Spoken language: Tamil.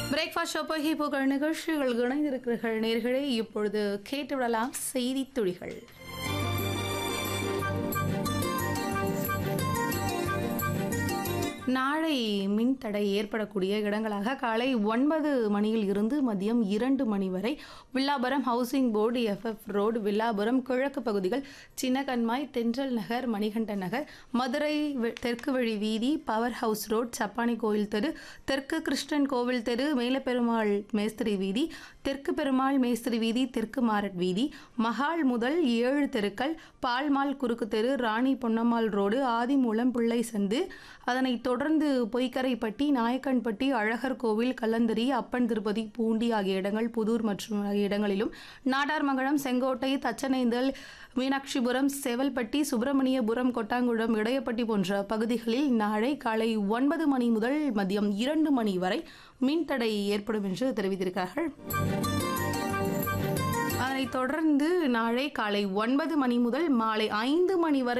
பிரேக்ஃபாஸ்ட் ஷோப்பகி புகழ் நிகழ்ச்சிகள் இணைந்திருக்கிறீர்கள் நேர்களே இப்பொழுது கேட்டுவிடலாம் செய்தி துளிகள் நாளை மின்தடை ஏற்படக்கூடிய இடங்களாக காலை ஒன்பது மணியில் இருந்து மதியம் இரண்டு மணி வரை Villapuram housing board FF road Villapuram கிழக்கு பகுதிகள் சின்னகன்மாய் தென்றல் நகர் மணிகண்டன் நகர் மதுரை வெ- தெற்கு வழி வீதி பவர் ஹவுஸ் ரோட் சப்பானி கோயில் தெரு தெற்கு கிருஷ்ணன் கோவில் தெரு மேலப்பெருமாள் மேஸ்திரி வீதி தெற்கு பெருமாள் மேஸ்திரி வீதி தெற்கு மாரட் வீதி மகால் முதல் ஏழு தெருக்கள் பால்மால் குறுக்கு தெரு ராணி பொன்னம்மாள் ரோடு ஆதிமூலம் பிள்ளை சந்து அதனைத் தொடர்ந்து பொய்க்கரைப்பட்டி நாயக்கன்பட்டி அழகர் கோவில் கல்லந்தரி அப்பன் திருப்பதி பூண்டி ஆகிய இடங்கள் புதூர் மற்றும் ஆகிய இடங்களிலும் நாடார்மங்கலம் செங்கோட்டை தச்சனைந்தல் மீனாட்சிபுரம் செவல்பட்டி சுப்பிரமணியபுரம் கொட்டாங்குளம் இடையப்பட்டி போன்ற பகுதிகளில் நாளை காலை ஒன்பது மணி முதல் மதியம் இரண்டு மணி வரை மின்தடை ஏற்படும் என்று தெரிவித்திருக்கிறார்கள் அதனைத் தொடர்ந்து நாளை காலை ஒன்பது மணி முதல் மாலை ஐந்து மணி வரை